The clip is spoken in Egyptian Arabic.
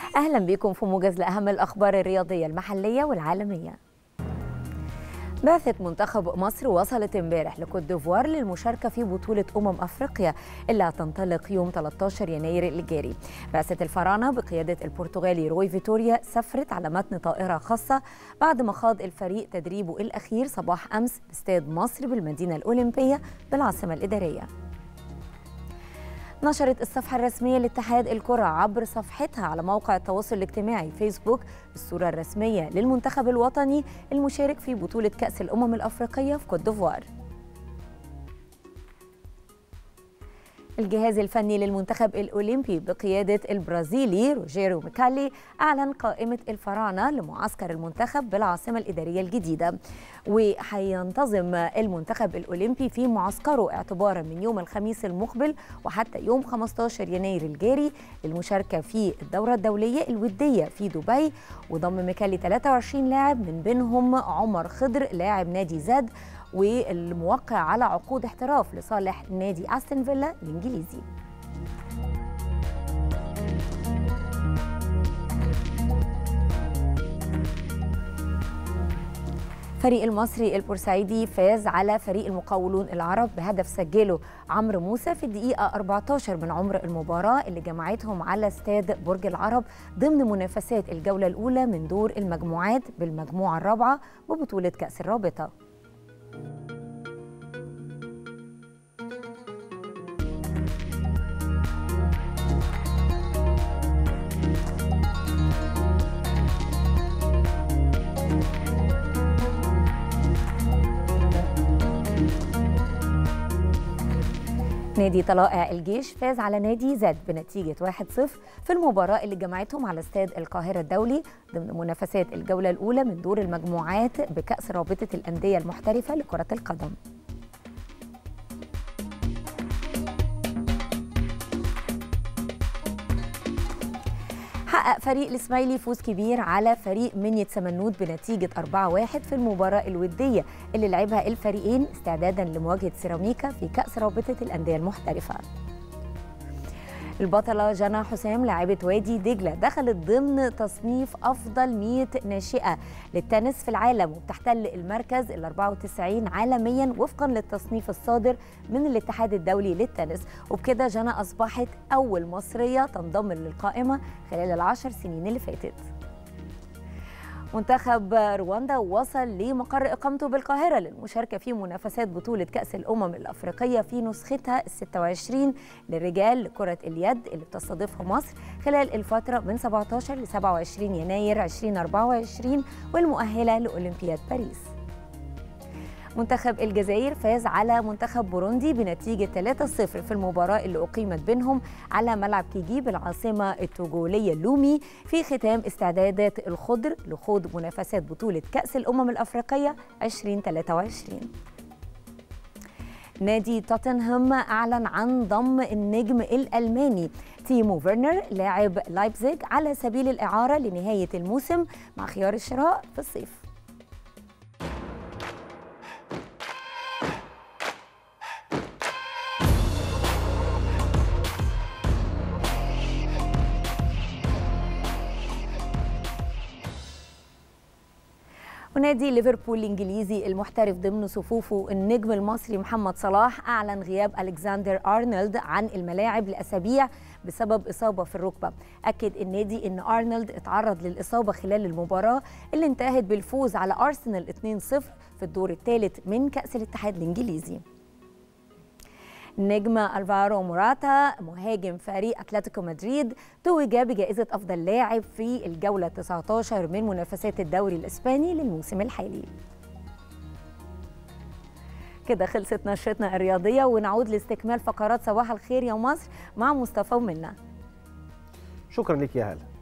أهلا بكم في موجز لأهم الأخبار الرياضية المحلية والعالمية بعثة منتخب مصر وصلت امبارح لكوت ديفوار للمشاركة في بطولة أمم أفريقيا اللي هتنطلق يوم 13 يناير الجاري. بعثة الفراعنة بقيادة البرتغالي روي فيتوريا سافرت على متن طائرة خاصة بعد ما خاض الفريق تدريبه الأخير صباح أمس باستاد مصر بالمدينة الأولمبية بالعاصمة الإدارية. نشرت الصفحة الرسمية لاتحاد الكرة عبر صفحتها على موقع التواصل الاجتماعي فيسبوك الصورة الرسمية للمنتخب الوطني المشارك في بطولة كأس الأمم الأفريقية في كوت ديفوار الجهاز الفني للمنتخب الأولمبي بقيادة البرازيلي روجيرو ميكالي أعلن قائمة الفراعنة لمعسكر المنتخب بالعاصمة الإدارية الجديدة وحينتظم المنتخب الأولمبي في معسكره اعتبارا من يوم الخميس المقبل وحتى يوم 15 يناير الجاري للمشاركة في الدورة الدولية الودية في دبي وضم ميكالي 23 لاعب من بينهم عمر خضر لاعب نادي زاد والموقع على عقود احتراف لصالح نادي استون فيلا الانجليزي فريق المصري البورسعيدي فاز على فريق المقاولون العرب بهدف سجله عمرو موسى في الدقيقة 14 من عمر المباراة اللي جمعتهم على استاد برج العرب ضمن منافسات الجولة الأولى من دور المجموعات بالمجموعة الرابعة ببطولة كأس الرابطة نادي طلائع الجيش فاز على نادي زد بنتيجة 1-0 في المباراة اللي جمعتهم على استاد القاهرة الدولي ضمن منافسات الجولة الأولى من دور المجموعات بكأس رابطة الأندية المحترفة لكرة القدم حقق فريق الاسماعيلي فوز كبير على فريق منية سمنود بنتيجة 4-1 في المباراة الودية اللي لعبها الفريقين استعدادا لمواجهة سيراميكا في كأس رابطة الأندية المحترفة البطلة جنى حسام لاعبة وادي دجلة دخلت ضمن تصنيف أفضل 100 ناشئة للتنس في العالم وبتحتل المركز ال 94 عالميا وفقا للتصنيف الصادر من الاتحاد الدولي للتنس وبكده جنى أصبحت أول مصرية تنضم للقائمة خلال العشر سنين اللي فاتت منتخب رواندا وصل لمقر اقامته بالقاهره للمشاركه في منافسات بطوله كاس الامم الافريقيه في نسختها ال 26 للرجال لكره اليد اللي بتستضيفها مصر خلال الفتره من 17 ل 27 يناير 2024 والمؤهله لاولمبياد باريس. منتخب الجزائر فاز على منتخب بوروندي بنتيجة 3-0 في المباراة اللي أقيمت بينهم على ملعب كيجي بالعاصمة التوغولية لومي في ختام استعدادات الخضر لخوض منافسات بطولة كأس الأمم الأفريقية 2023 نادي توتنهام أعلن عن ضم النجم الألماني تيمو فيرنر لاعب لايبزيج على سبيل الإعارة لنهاية الموسم مع خيار الشراء في الصيف ونادي ليفربول الانجليزي المحترف ضمن صفوفه النجم المصري محمد صلاح اعلن غياب الكسندر ارنولد عن الملاعب لاسابيع بسبب اصابه في الركبه اكد النادي ان ارنولد اتعرض للاصابه خلال المباراه اللي انتهت بالفوز على ارسنال 2-0 في الدور الثالث من كاس الاتحاد الانجليزي نجم الفارو موراتا مهاجم فريق اتلتيكو مدريد توج بجائزه افضل لاعب في الجوله 19 من منافسات الدوري الاسباني للموسم الحالي كده خلصت نشرتنا الرياضيه ونعود لاستكمال فقرات صباح الخير يا مصر مع مصطفى ومنى شكرا لك يا هلا